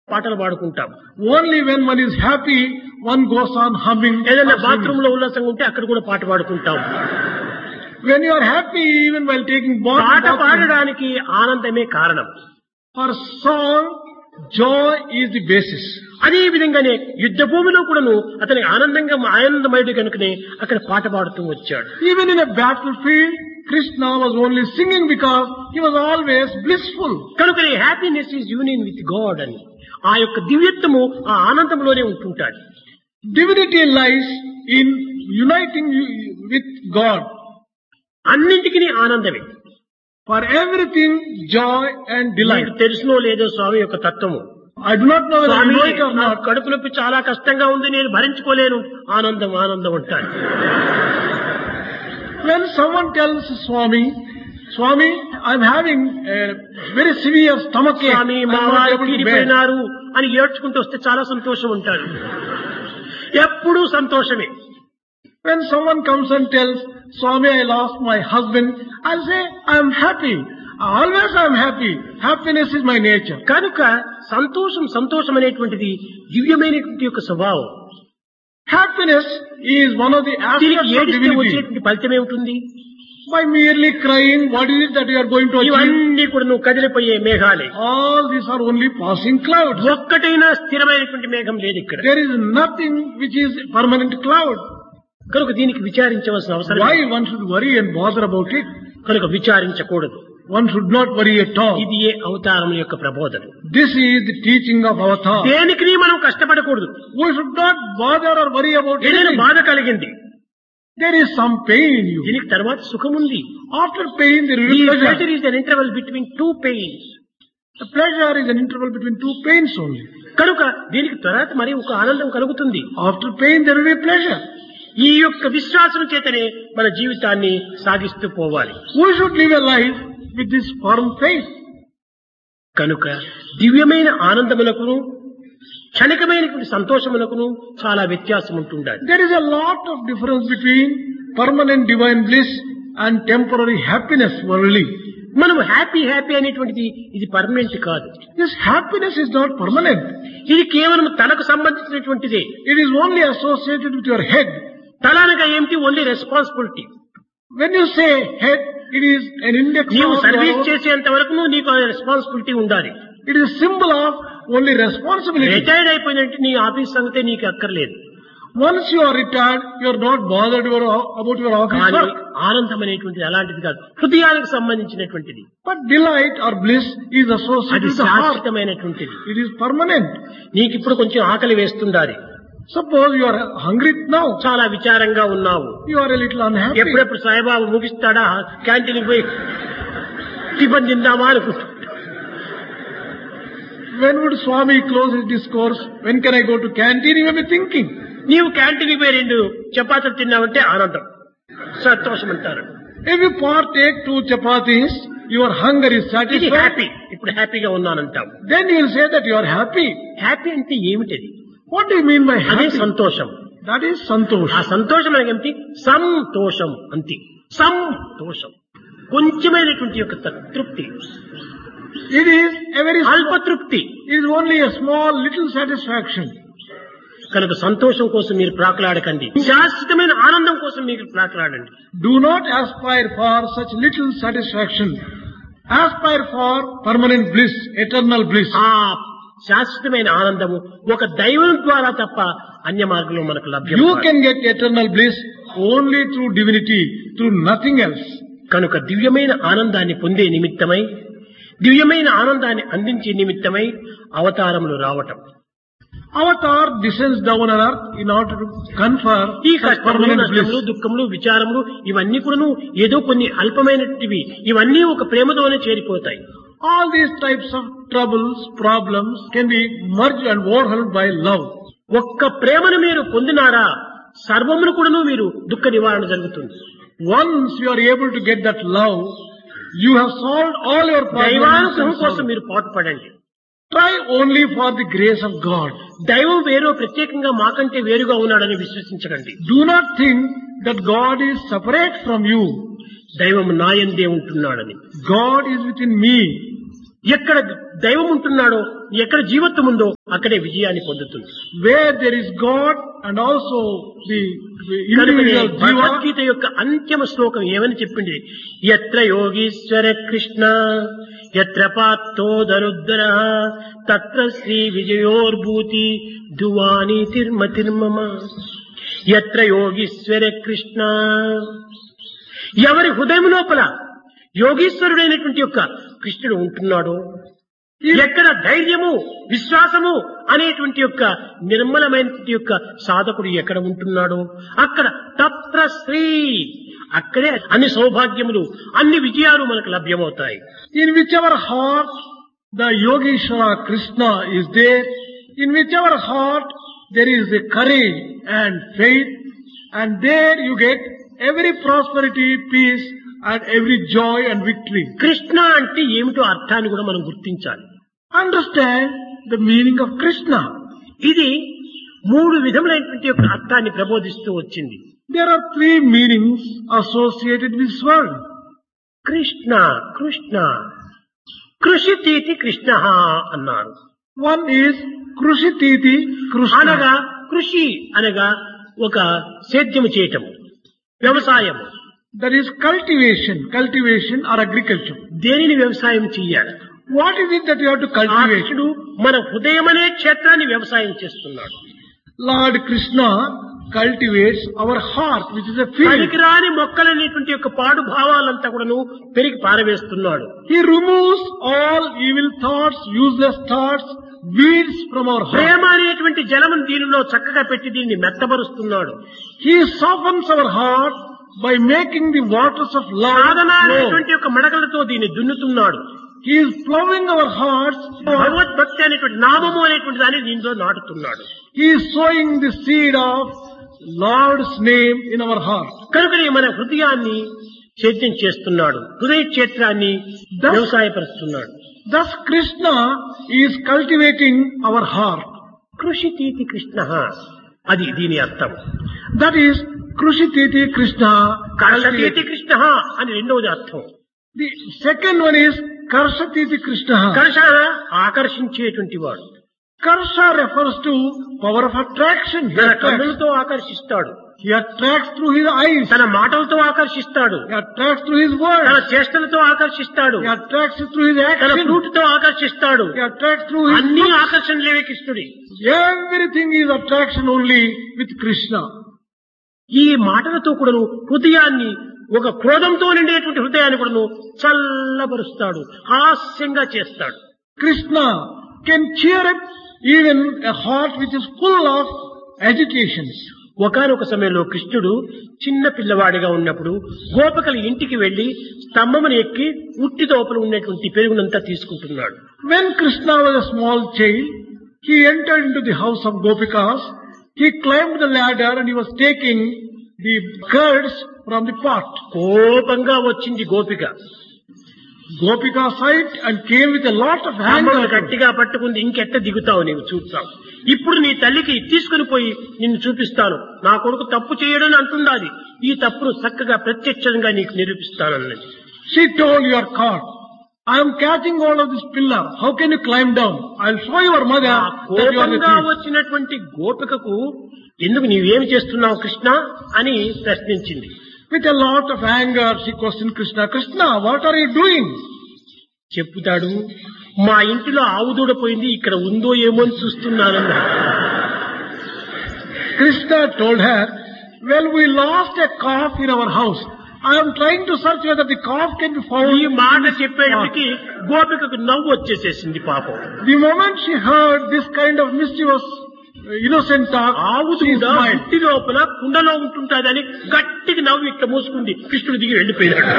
పాటలు పాడుకుంటాం Only when one is happy, one goes on humming. ఏదైనా or బాత్రూమ్ singing. లో ఉల్లాసంగా ఉంటే అక్కడ కూడా పాట పాడుకుంటాం When you are happy, even while taking bath, పాట bathroom, పాడడానికి ఆనందమే కారణం for song, joy is the basis. అదే విధంగానే యుద్ధ భూమిలో కూడాను అతని ఆనందంగా ఆనందమయుడు కనుకనే అక్కడ పాట పాడుతూ వచ్చాడు Even in a battlefield, Krishna was only singing because he was always blissful. కనుక happiness is union with God అని ఆ యొక్క దివ్యత్వము ఆ ఆనందంలోనే ఉంటుంటాడు Divinity lies in uniting you with God. అన్నింటికి ఆనందమే For everything, joy and delight. మీకు తెలుసునో లేదో స్వామి యొక్క తత్వము I do not know whether you Swamy know it or నా not. కడుపు నొప్పి చాలా కష్టంగా ఉంది నేను భరించుకోలేను ఆనందం ఆనందం అంటాను When someone tells Swami, Swami, I'm having a very severe stomach ache. Swamy I'm మా not వారు able to bear. తీరిపోయినారు అని ఏడ్చుకుంటూ వస్తే చాలా సంతోషం ఉంటాడు ఎప్పుడూ సంతోషమే When someone comes and tells, Swami, I lost my husband, I'll say, I'm happy. Always I'm happy. Happiness is my nature. కనుక సంతోషం సంతోషం అనేటువంటిది దివ్యమైనటువంటి యొక్క స్వభావం Happiness is one of the దీనికి aspects of ఏడిస్తే divinity. వచ్చేటువంటి ఫలితం ఏమిటి By merely crying, what is it that you are going to achieve? ఇవన్నీ కూడా నువ్వు కదిలిపోయే మేఘాలే All these are only passing clouds. ఒక్కటైనా స్థిరమైనటువంటి మేఘం లేదు ఇక్కడ There is nothing which is permanent cloud. కనుక దీనికి విచారించవలసిన అవసరం Why లేదు. one should worry and bother about it? కనుక విచారించకూడదు One should not worry at all. ఇది ఏ అవతారం యొక్క ప్రబోధన This is the teaching of Avatar. దేనికి మనం కష్టపడకూడదు We should not bother or worry about ఏదైనా anything. బాధ కలిగింది There is some pain in you. దీనికి తర్వాత సుఖం ఉంది After pain, there will ఈ be pleasure pleasure. Is an interval between two pains The pleasure is an interval between two pains only. కనుక దీనికి తర్వాత మరి ఒక ఆనందం కలుగుతుంది After pain, there will be pleasure. ఈ యొక్క విశ్వాసం చేతనే మన జీవితాన్ని సాగిస్తూ పోవాలి We should live a life with this firm faith. కనుక దివ్యమైన ఆనందములకును క్షణికమైనటువంటి సంతోషములకును చాలా వ్యత్యాసం ఉంటుండాలి There is a lot of difference between permanent divine bliss and temporary happiness worldly. మనం హ్యాపీ హ్యాపీ అనేటువంటిది ఇది పర్మనెంట్ కాదు This happiness is not permanent. ఇది కేవలం తనకు సంబంధించినటువంటిదే It is only associated with your head. తల అనగా ఏమిటి only responsibility When you say head, it is an index నీవు of సర్వీస్ your- చేసేంత వరకు నీకు రెస్పాన్సిబిలిటీ ఉండాలి It is a symbol of only responsibility. Retired అయిపోయిందంటే నీ ఆఫీస్ సంగతే నీకు అక్కర్లేదు Once you are retired, you are not bothered your, about your office కానీ work. ఆనందం అనేటువంటిది అలాంటిది కాదు హృదయానికి సంబంధించినటువంటిది But delight or bliss is అది associated with the heart. శాశ్వతమైనటువంటిది It is permanent. నీకు ఇప్పుడు కొంచెం ఆకలి వేస్తుండాలి Suppose you are hungry now. చాలా విచారంగా ఉన్నావు You are a little unhappy. ఎప్పుడెప్పుడు సాయిబాబు ముగిస్తాడా క్యాంటీన్కి పోయి టిఫిన్ తిందామా అనుకుంటా When would Swami close his discourse? When can I go to canteen? You may be thinking. నీవు క్యాంటీన్కి పోయి రెండు చపాతీలు తిన్నావంటే ఆనందం సంతోషం అంటారు If you partake two chapatis, your hunger is ఇది satisfied. హ్యాపీ ఇప్పుడు హ్యాపీగా ఉన్నానంటాం Then you will say that you are happy. Happy అంటే ఏమిటది What do you mean by అదే happy? సంతోషం That is santosh. ఆ సంతోషం అనేది ఏమిటి సంతోషం అంతే సంతోషం కొంచెమైనటువంటి యొక్క త- తృప్తి It is a very అల్ప తృప్తి It is only a small little satisfaction. కనుక సంతోషం కోసం మీరు ప్రాకులాడకండి శాశ్వతమైన ఆనందం కోసం మీరు ప్రాకులాడండి Do not aspire for such little satisfaction. Aspire for permanent bliss, eternal bliss. ఆ శాశ్వతమైన ఆనందము ఒక దైవం ద్వారా తప్ప అన్య మార్గంలో మనకు లభ్యం You కాదు. can get eternal bliss only through divinity, through nothing else. కనుక దివ్యమైన ఆనందాన్ని పొందే నిమిత్తమై దివ్యమైన ఆనందాన్ని అందించే నిమిత్తమై అవతారములు రావటం Avatar descends down on earth in order to confer ఈ such కష్టములు permanent నష్టములు bliss. దుఃఖములు విచారములు ఇవన్నీ కూడాను ఏదో కొన్ని అల్పమైనటివి ఇవన్నీ ఒక ప్రేమతోనే చేరిపోతాయి All these types of troubles, problems can be merged and overwhelmed by love. ఒక్క ప్రేమను మీరు పొందినారా సర్వమును కూడాను మీరు దుఃఖ నివారణ జరుగుతుంది Once you are able to get that love, you have solved all your problems. దైవానుగ్రహం and కోసం sorrows. మీరు పాటుపడండి Try only for the grace of God. దైవం వేరో ప్రత్యేకంగా మాకంటే వేరుగా ఉన్నాడని విశ్వసించకండి Do not think that God is separate from you. దైవం నాయందే ఉంటున్నాడని God is within me. ఎక్కడ దైవం ఉంటున్నాడో ఎక్కడ జీవత్వం ఉందో అక్కడే విజయాన్ని పొందుతుంది Where there is God and also the, the కనుకనే individual jiva, భగవద్గీత యొక్క అంత్యమ శ్లోకం ఏమని చెప్పింది ఎత్ర యోగీశ్వర కృష్ణ ఎత్ర పాత్రో ధనుద్దర తత్ర శ్రీ విజయోర్భూతి దువాని తిర్మ తిర్మమ ఎత్ర యోగీశ్వర కృష్ణ ఎవరి హృదయం లోపల యోగీశ్వరుడైనటువంటి యొక్క కృష్ణుడు ఉంటున్నాడో ఎక్కడ ధైర్యము విశ్వాసము అనేటువంటి యొక్క నిర్మలమైనటువంటి యొక్క సాధకుడు ఎక్కడ ఉంటున్నాడో అక్కడ తత్ర శ్రీ అక్కడే అన్ని సౌభాగ్యములు అన్ని విజయాలు మనకు లభ్యమవుతాయి in whichever heart the Yogeshwara Krishna is there, in whichever heart there is a courage and faith, and there you get every prosperity, peace, and every joy and victory. Krishna అంటే ఏమిటో అర్థాన్ని కూడా మనం గుర్తించాలి Understand the meaning of Krishna. ఇది మూడు విధములైనటువంటి యొక్క అర్థాన్ని ప్రబోధిస్తూ వచ్చింది There are three meanings associated with this word. Krishna Krishna కృషి తీతి కృష్ణ అన్నారు One is Krushititi Krishna. అనగా కృషి అనగా ఒక సేద్యము చేయటము వ్యవసాయము That is cultivation, cultivation or agriculture. దేనిని వ్యవసాయం చెయ్యాలి What is it that you have to ఆ cultivate? కృష్ణుడు మన హృదయం అనే క్షేత్రాన్ని వ్యవసాయం చేస్తున్నాడు Lord Krishna cultivates our heart, which is a field. పనికిరాని మొక్కలనేటువంటి యొక్క పాడు భావాలంతా కూడాను పెరిగి పారవేస్తున్నాడు He removes all evil thoughts, useless thoughts, weeds from our Prema heart. అనేటువంటి జలమును దీనిలో చక్కగా పెట్టి దీన్ని మెత్తబరుస్తున్నాడు He softens our heart by making the waters of love Sadhana flow. అనేటువంటి యొక్క మడకలతో దీన్ని దున్నుతున్నాడు He is plowing our hearts. భగవద్భక్తి అనేటువంటి నామము అనేటువంటి దాన్ని దీనిలో నాటుతున్నాడు He is sowing the seed of Lord's name in our heart. కనుకనే మన హృదయాన్ని సేద్యం చేస్తున్నాడు హృదయ క్షేత్రాన్ని వ్యవసాయపరుస్తున్నాడు Thus Krishna is cultivating our heart. కృషి తీతి కృష్ణ అది దీని అర్థం That is Krushititi Krishna. కర్షతీతి cultivating. Krishna అని రెండవది అర్థం The second one is Karshatiti Krishna. కర్ష ఆకర్షించేటువంటి వాడు Karsha refers to power of attraction. He తన attracts, కన్నులతో ఆకర్షిస్తాడు he attracts through his eyes. తన మాటలతో ఆకర్షిస్తాడు He attracts through his తన words. చేష్టలతో ఆకర్షిస్తాడు He attracts through his తన action. ఫ్రూట్తో ఆకర్షిస్తాడు He attracts through his అన్ని looks. ఆకర్షణలేవే కృష్ణుడి Everything is attraction only with Krishna. ఈ మాటలతో కూడాను హృదయాన్ని ఒక క్రోధంతో నిండేటువంటి హృదయాన్ని కూడాను చల్లబరుస్తాడు హాస్యంగా చేస్తాడు Krishna can cheer up even a heart which is full of agitations. ఒకనొక సమయంలో కృష్ణుడు చిన్న పిల్లవాడిగా ఉన్నప్పుడు గోపికల ఇంటికి వెళ్లి స్తంభమును ఎక్కి ఉట్టి లోపల ఉన్నటువంటి పెరుగునంతా తీసుకుంటున్నాడు When Krishna was a small child, he entered into the house of Gopikas. He climbed the ladder and he was taking the curds from the pot. కోపంగా వచ్చింది గోపిక Gopika sight and came with a lot of స్తంభమును anger. గట్టిగా పట్టుకుంది ఇంకెట్ట దిగుతావు నీవు చూస్తావు ఇప్పుడు నీ తల్లికి తీసుకుని పోయి నిన్ను చూపిస్తాను నా కొడుకు తప్పు చేయడని అంటుందాది ఈ తప్పును చక్కగా ప్రత్యక్షంగా నీకు నిరూపిస్తానన్నది She told, you are caught. I am catching hold of this pillar. How can you climb down? I'll show your mother ఆ that you are the కోపంగా thief. వచ్చినటువంటి గోపికకు ఎందుకు నీవేమి చేస్తున్నావు కృష్ణ అని ప్రశ్నించింది With a lot of anger, she questioned Krishna, Krishna, what are you doing? చెప్పుతాడు మా ఇంటిలో ఆవు దూడ పోయింది ఇక్కడ ఉందో ఏమో అని చూస్తున్నానన్నా Krishna told her, well, we lost a calf in our house. I am trying to search whether the calf can be found. ఈ in మాట this చెప్పేటప్పటికి pot." గోపికకు నవ్వు వచ్చేసేసింది పాపం The moment she heard this kind of mischievous, uh, innocent talk, ఆవు she దూడ smiled. ఇంటి లోపల కుండలో ఉంటుంటాదని గట్టిగా నవ్వు ఇట్లా మూసుకుంది కృష్ణుడు దిగి వెళ్ళిపోయినాడు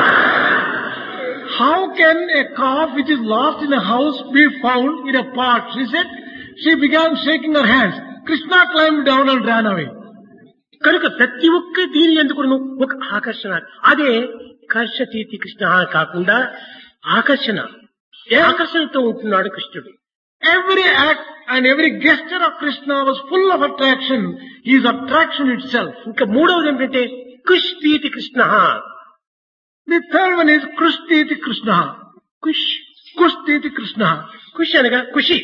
How can a calf which is lost in a house be found in a pot? She said, she began shaking her hands. Krishna climbed down and ran away. కనుక ప్రతి ఒక్క దీని ఎందుకు ఒక ఆకర్షణ అదే కర్షతీతి కృష్ణ కాకుండా ఆకర్షణ ఆకర్షణతో ఉంటున్నాడు కృష్ణుడు Every act and every gesture of Krishna was full of attraction. He is attraction itself. ఇంకా మూడవది ఏమిటంటే కృష్ణీతి Krishna The third one is Krishniti Krishna. Kush Kushtiti Krishna. ఖుషి అనగా ఖుషి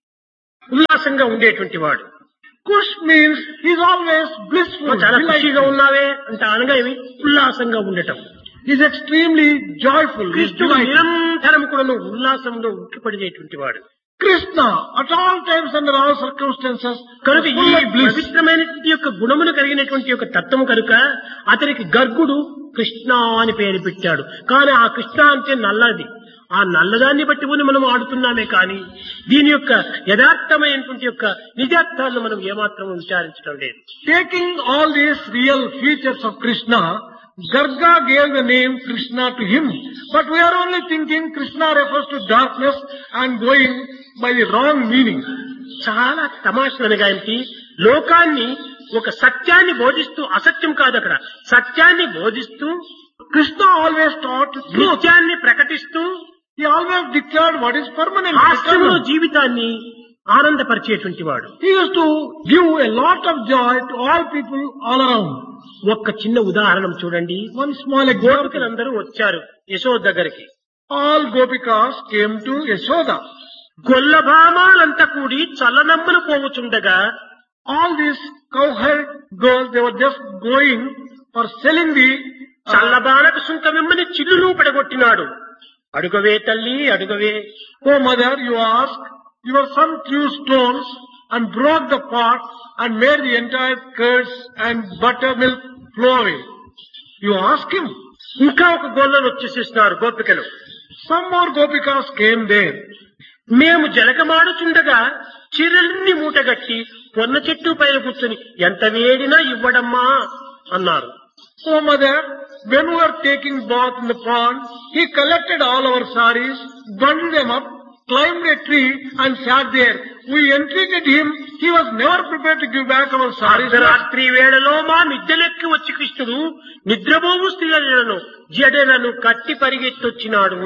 ఉల్లాసంగా ఉండేటువంటి వాడు Kush means he's always blissful. చాలా delighted. ఖుషిగా ఉన్నావే అంటే అనగా ఏమి ఉల్లాసంగా ఉండటం He's extremely joyful. He's కృష్ణుడు delighted. నిరంతరం కూడా ఉల్లాసంలో ఉట్టిపడినటువంటి వాడు Krishna, at all times under all circumstances, కనుక was ఈ full of bliss. పవిత్రమైనటువంటి యొక్క గుణములు కలిగినటువంటి యొక్క తత్వము కనుక అతనికి గర్గుడు కృష్ణ అని పేరు పెట్టాడు కానీ ఆ కృష్ణ అంటే నల్లది ఆ నల్లదాన్ని బట్టి కూడా మనం ఆడుతున్నామే కానీ దీని యొక్క యథార్థమైనటువంటి యొక్క నిజార్థాలను మనం ఏమాత్రం విచారించడం లేదు Taking all these real features of Krishna, Garga gave the name Krishna to him. But we are only thinking Krishna refers to darkness and going by the wrong meaning. చాలా తమాషనగా ఏంటి లోకాన్ని ఒక సత్యాన్ని బోధిస్తూ అసత్యం కాదు అక్కడ సత్యాన్ని బోధిస్తూ Krishna always taught truth. నిత్యాన్ని ప్రకటిస్తూ He always declared what is permanent. హాస్యంలో eternal. జీవితాన్ని ఆనందపరిచేటువంటి వాడు He used to give a lot of joy to all people all around. ఒక్క చిన్న ఉదాహరణ చూడండి One small example. గోపికలందరూ వచ్చారు యశోద దగ్గరికి All Gopikas came to Yashoda. గొల్లభామాలంతా కూడి చల్లనమ్మను పోవుచుండగా All these cowherd girls, they were just going for selling the uh, చల్లబాణకు సుంకమిమ్మని చిల్లును పడగొట్టినాడు అడుగవే తల్లి అడుగవే Oh mother, you ask, your son threw stones and broke the pot and made the entire curds and buttermilk flow away. You ask him. ఇంకా ఒక గొల్లను వచ్చేసేసినారు గోపికలు Some more gopikas came there. మేము జలకమాడుచుండగా చీరలన్నీ మూటగట్టి పొన్న చెట్టు పైన కూర్చొని ఎంత వేడినా ఇవ్వడమ్మా అన్నారు Oh mother, when we were taking bath in the pond, he collected all our saris, bundled them up, climbed a tree and sat there. We entreated him. He was never prepared to give back our saris. అర్ధరాత్రి వేళలో మా మిద్దెలెక్కి వచ్చి కృష్ణుడు నిద్రపోవు స్త్రీలను జడలను కట్టి పరిగెత్తొచ్చినాడు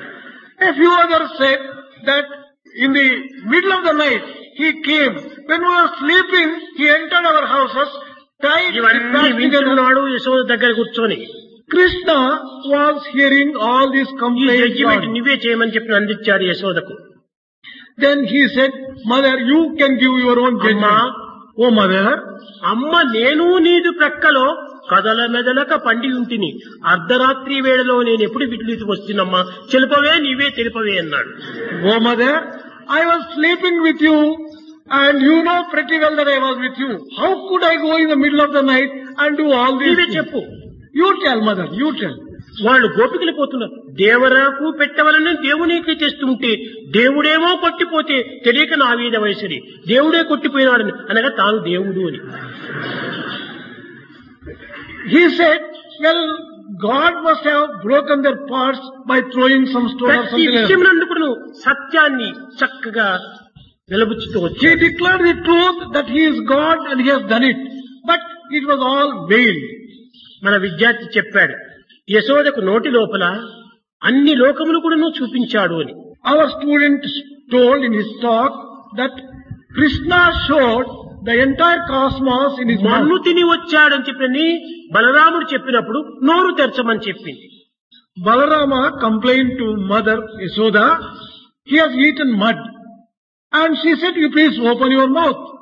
A few others said that in the middle of the night he came. When we were sleeping, he entered our houses, tied with ఇవన్నీ plastic and- వింటున్నాడు యశోద దగ్గర కూర్చొని Krishna was hearing all these ఈ complaints. జడ్జిమెంట్ on- నువ్వే చేయమని చెప్పి అందించాడు యశోదకు Then he said, Mother, you can give your own అమ్మా judgment. Oh mother, అమ్మ నేను నీదు ప్రక్కలో కదల మెదలక పండి ఉంటిని అర్ధరాత్రి వేళలో నేను ఎప్పుడు విడిలికి వస్తున్నమ్మా చెలుపవే నీవే తెలుపవే అన్నాడు oh mother, I was sleeping with you and you know pretty well that I was with you. How could I go in the middle of the night and do all these నీవే things? చెప్పు You tell mother, you tell. వాళ్ళు గోపికలు పోతున్నారు దేవరాకు పెట్టవలని దేవునికి తెస్తుంటే దేవుడేమో కొట్టిపోతే తెలియక నా వీధ వయసుని దేవుడే కొట్టిపోయినాడని అనగా తాను దేవుడు అని He said, well, God must have broken their parts by throwing some stone or ప్రతి something like that. విషయమునందుకు సత్యాన్ని చక్కగా వెలబుచ్చుతూ వచ్చి He declared the truth that he is God and he has done it. But it was all veiled. మన విద్యార్థి చెప్పాడు యశోదకు నోటి లోపల అన్ని లోకములు కూడా చూపించాడు అని Our student told in his talk that Krishna showed the entire cosmos in his మన్ను mouth. తిని వచ్చాడని చెప్పని బలరాముడు చెప్పినప్పుడు నోరు తెరచమని చెప్పింది Balarama complained to mother Yashoda, he has eaten mud. And she said, you please open your mouth.